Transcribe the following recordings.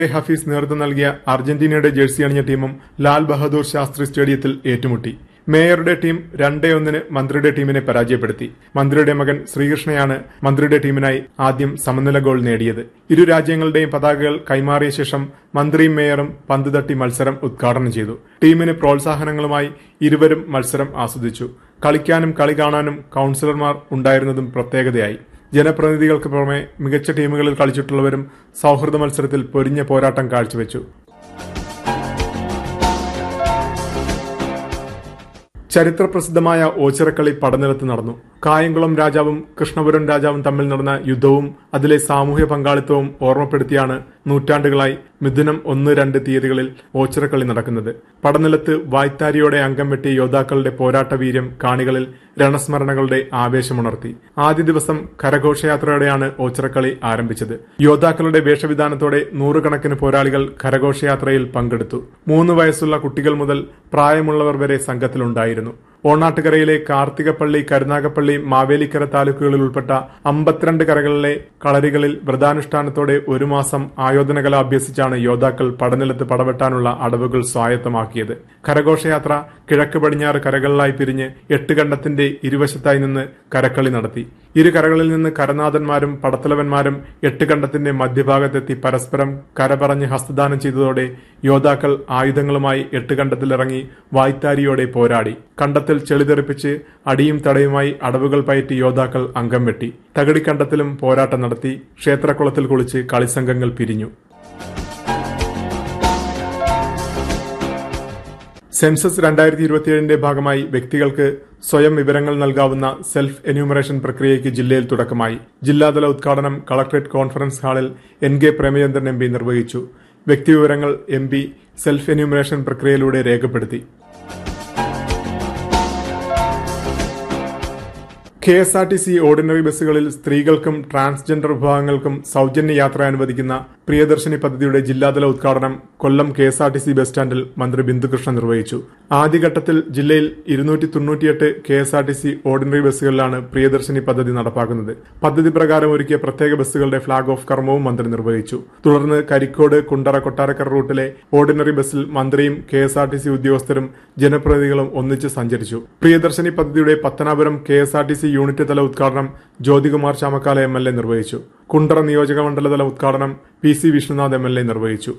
A Hafiz നേതൃത്വം നൽകിയ അർജന്റീനയുടെ ജേഴ്സി അണിഞ്ഞ ടീമും ലാൽ ബഹദൂർ ശാസ്ത്രി സ്റ്റേഡിയത്തിൽ ഏറ്റുമുട്ടി മേയറുടെ ടീം രണ്ടേ ഒന്നിന് മന്ത്രിയുടെ ടീമിനെ പരാജയപ്പെടുത്തി മന്ത്രിയുടെ മകൻ ശ്രീകൃഷ്ണയാണ് മന്ത്രിയുടെ ടീമിനായി ആദ്യം സമനില ഗോൾ നേടിയത് ഇരു രാജ്യങ്ങളുടെയും പതാകകൾ കൈമാറിയ ശേഷം മന്ത്രിയും മേയറും പന്ത് തട്ടി മത്സരം ഉദ്ഘാടനം ചെയ്തു ടീമിന് പ്രോത്സാഹനങ്ങളുമായി ഇരുവരും മത്സരം ആസ്വദിച്ചു കളിക്കാനും കളി കാണാനും കൌൺസിലർമാർ ഉണ്ടായിരുന്നതും പ്രത്യേകതയായി ജനപ്രതിനിധികൾക്ക് പുറമെ മികച്ച ടീമുകളിൽ കളിച്ചിട്ടുള്ളവരും സൌഹൃദ മത്സരത്തിൽ പൊരിഞ്ഞ പോരാട്ടം കാഴ്ചവെച്ചു ചരിത്രപ്രസിദ്ധമായ ഓച്ചിറക്കളി പടനിലത്ത് നടന്നു കായംകുളം രാജാവും കൃഷ്ണപുരം രാജാവും തമ്മിൽ നടന്ന യുദ്ധവും അതിലെ സാമൂഹ്യ പങ്കാളിത്തവും ഓർമ്മപ്പെടുത്തിയാണ് നൂറ്റാണ്ടുകളായി മിഥുനം ഒന്ന് രണ്ട് തീയതികളിൽ ഓച്ചിറക്കളി നടക്കുന്നത് പടനിലത്ത് വായ്ത്താരിയോടെ അംഗം വെട്ടിയ യോദ്ധാക്കളുടെ പോരാട്ട വീര്യം കാണികളിൽ രണസ്മരണകളുടെ ആവേശമുണർത്തി ആദ്യ ദിവസം കരഘോഷയാത്രയോടെയാണ് ഓച്ചിറക്കളി ആരംഭിച്ചത് യോദ്ധാക്കളുടെ വേഷവിധാനത്തോടെ നൂറുകണക്കിന് പോരാളികൾ കരഘോഷയാത്രയിൽ പങ്കെടുത്തു മൂന്ന് വയസ്സുള്ള കുട്ടികൾ മുതൽ പ്രായമുള്ളവർ വരെ സംഘത്തിലുണ്ടായിരുന്നു ഓണാട്ടുകരയിലെ കാർത്തികപ്പള്ളി കരുനാഗപ്പള്ളി മാവേലിക്കര താലൂക്കുകളിൽ ഉൾപ്പെട്ട അമ്പത്തിരണ്ട് കരകളിലെ കളരികളിൽ വ്രതാനുഷ്ഠാനത്തോടെ ഒരു മാസം ആയോധനകല അഭ്യസിച്ചാണ് യോദ്ധാക്കൾ പടനിലത്ത് പടവെട്ടാനുള്ള അടവുകൾ സ്വായത്തമാക്കിയത് കരഘോഷയാത്ര കിഴക്ക് പടിഞ്ഞാറ് കരകളിലായി പിരിഞ്ഞ് എട്ട് കണ്ടത്തിന്റെ ഇരുവശത്തായി നിന്ന് കരക്കളി നടത്തി ഇരു കരകളിൽ നിന്ന് കരനാഥന്മാരും പടത്തലവന്മാരും എട്ട് കണ്ടത്തിന്റെ മധ്യഭാഗത്തെത്തി പരസ്പരം കരപറഞ്ഞ് ഹസ്തദാനം ചെയ്തതോടെ യോദ്ധാക്കൾ ആയുധങ്ങളുമായി എട്ട് കണ്ടത്തിലിറങ്ങി വായ്ത്താരിയോടെ പോരാടി കണ്ടത്തിൽ ചെളിതെറിപ്പിച്ച് അടിയും തടയുമായി അടവുകൾ പയറ്റി യോദ്ധാക്കൾ അംഗം വെട്ടി തകടിക്കണ്ടത്തിലും പോരാട്ടം നടത്തി ക്ഷേത്രക്കുളത്തിൽ കുളിച്ച് കളിസംഘങ്ങൾ പിരിഞ്ഞു സെൻസസ് രണ്ടായിരത്തി ഇരുപത്തിയേഴിന്റെ ഭാഗമായി വ്യക്തികൾക്ക് സ്വയം വിവരങ്ങൾ നൽകാവുന്ന സെൽഫ് എന്യൂമറേഷൻ പ്രക്രിയയ്ക്ക് ജില്ലയിൽ തുടക്കമായി ജില്ലാതല ഉദ്ഘാടനം കളക്ടറേറ്റ് കോൺഫറൻസ് ഹാളിൽ N K Premachandran M P നിർവഹിച്ചു വ്യക്തിവിവരങ്ങൾ എം പി സെൽഫ് എന്യൂമറേഷൻ പ്രക്രിയയിലൂടെ രേഖപ്പെടുത്തി K S R T C ordinary ബസ്സുകളിൽ സ്ത്രീകൾക്കും ട്രാൻസ്ജെൻഡർ വിഭാഗങ്ങൾക്കും സൌജന്യ യാത്ര അനുവദിക്കുന്ന പ്രിയദർശിനി പദ്ധതിയുടെ ജില്ലാതല ഉദ്ഘാടനം Kollam K S R T C bus സ്റ്റാൻഡിൽ മന്ത്രി ബിന്ദുകൃഷ്ണ നിർവഹിച്ചു ആദ്യഘട്ടത്തിൽ ജില്ലയിൽ ഇരുന്നൂറ്റി തൊണ്ണൂറ്റിയെട്ട് K S R T C ordinary ബസ്സുകളിലാണ് പ്രിയദർശിനി പദ്ധതി നടപ്പാക്കുന്നത് പദ്ധതി പ്രകാരം ഒരുക്കിയ പ്രത്യേക ബസ്സുകളുടെ ഫ്ളാഗ് ഓഫ് കർമ്മവും മന്ത്രി നിർവഹിച്ചു തുടർന്ന് കരിക്കോട് കുണ്ടറ കൊട്ടാരക്കര റൂട്ടിലെ ഓർഡിനറി ബസ്സിൽ മന്ത്രിയും K S R T C ഉദ്യോഗസ്ഥരും ജനപ്രതിനിധികളും ഒന്നിച്ച് സഞ്ചരിച്ചു പ്രിയദർശിനി പദ്ധതിയുടെ Pathanapuram K S R T C unit തല ഉദ്ഘാടനം Jyothikumar Chamakkala M L A നിർവഹിച്ചു കുണ്ടറ നിയോജക മണ്ഡലതല ഉദ്ഘാടനം P C Vishnunath M L A നിർവഹിച്ചു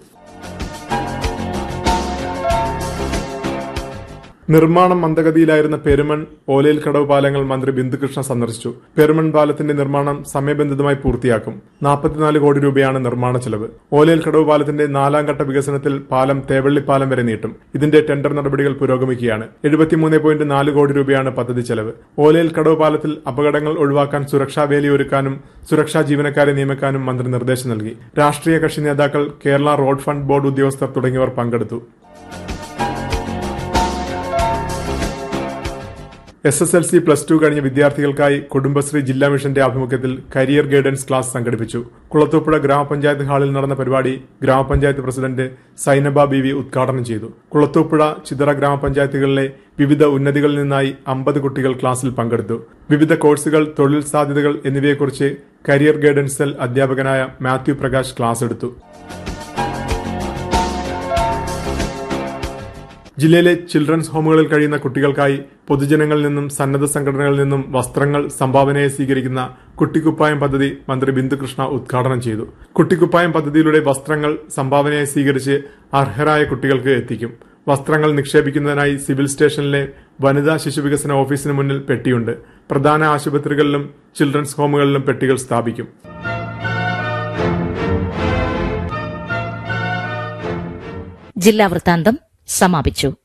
നിർമ്മാണം മന്ദഗതിയിലായിരുന്ന പെരുമൺ ഓലയിൽ കടവ് പാലങ്ങൾ മന്ത്രി ബിന്ദുകൃഷ്ണ സന്ദർശിച്ചു പെരുമൺ പാലത്തിന്റെ നിർമ്മാണം സമയബന്ധിതമായി പൂർത്തിയാക്കും നാൽപ്പത്തിനാല് കോടി രൂപയാണ് നിർമ്മാണ ചെലവ് ഓലയിൽ കടവ് പാലത്തിന്റെ നാലാം ഘട്ട വികസനത്തിൽ പാലം തേവള്ളിപ്പാലം വരെ നീട്ടും ഇതിന്റെ ടെൻഡർ നടപടികൾ പുരോഗമിക്കുകയാണ് എഴുപത്തിമൂന്ന് പോയിന്റ് നാല് കോടി രൂപയാണ് പദ്ധതി ചെലവ് ഓലയിൽ കടവ് പാലത്തിൽ അപകടങ്ങൾ ഒഴിവാക്കാൻ സുരക്ഷാ വേലി ഒരുക്കാനും സുരക്ഷാ ജീവനക്കാരെ നിയമിക്കാനും മന്ത്രി നിർദ്ദേശം നൽകി രാഷ്ട്രീയ കക്ഷി നേതാക്കൾ കേരള റോഡ് ഫണ്ട് ബോർഡ് ഉദ്യോഗസ്ഥർ തുടങ്ങിയവർ പങ്കെടുത്തു S S L C plus two കഴിഞ്ഞ വിദ്യാർത്ഥികൾക്കായി കുടുംബശ്രീ ജില്ലാ മിഷന്റെ ആഭിമുഖ്യത്തിൽ കരിയർ ഗൈഡൻസ് ക്ലാസ് സംഘടിപ്പിച്ചു കുളത്തൂപ്പുഴ ഗ്രാമപഞ്ചായത്ത് ഹാളിൽ നടന്ന പരിപാടി ഗ്രാമപഞ്ചായത്ത് പ്രസിഡന്റ് സൈനബ ബി വി ഉദ്ഘാടനം ചെയ്തു കുളത്തൂപ്പുഴ ചിതറ ഗ്രാമപഞ്ചായത്തുകളിലെ വിവിധ ഉന്നതികളിൽ നിന്നായി അമ്പത് കുട്ടികൾ ക്ലാസ്സിൽ പങ്കെടുത്തു വിവിധ കോഴ്സുകൾ തൊഴിൽ സാധ്യതകൾ എന്നിവയെക്കുറിച്ച് കരിയർ ഗൈഡൻസ് സെൽ അധ്യാപകനായ മാത്യു പ്രകാശ് ക്ലാസ് എടുത്തു ജില്ലയിലെ ചിൽഡ്രൻസ് ഹോമുകളിൽ കഴിയുന്ന കുട്ടികൾക്കായി പൊതുജനങ്ങളിൽ നിന്നും സന്നദ്ധ സംഘടനകളിൽ നിന്നും വസ്ത്രങ്ങൾ സംഭാവനയെ സ്വീകരിക്കുന്ന കുട്ടിക്കുപ്പായം പദ്ധതി മന്ത്രി ബിന്ദുകൃഷ്ണ ഉദ്ഘാടനം ചെയ്തു കുട്ടിക്കുപ്പായം പദ്ധതിയിലൂടെ വസ്ത്രങ്ങൾ സംഭാവനയായി സ്വീകരിച്ച് അർഹരായ കുട്ടികൾക്ക് എത്തിക്കും വസ്ത്രങ്ങൾ നിക്ഷേപിക്കുന്നതിനായി സിവിൽ സ്റ്റേഷനിലെ വനിതാ ശിശുവികസന ഓഫീസിന് മുന്നിൽ പെട്ടിയുണ്ട് പ്രധാന ആശുപത്രികളിലും ചിൽഡ്രൻസ് ഹോമുകളിലും പെട്ടികൾ സ്ഥാപിക്കും ജില്ലാ വൃത്താന്തം സമാപിച്ചു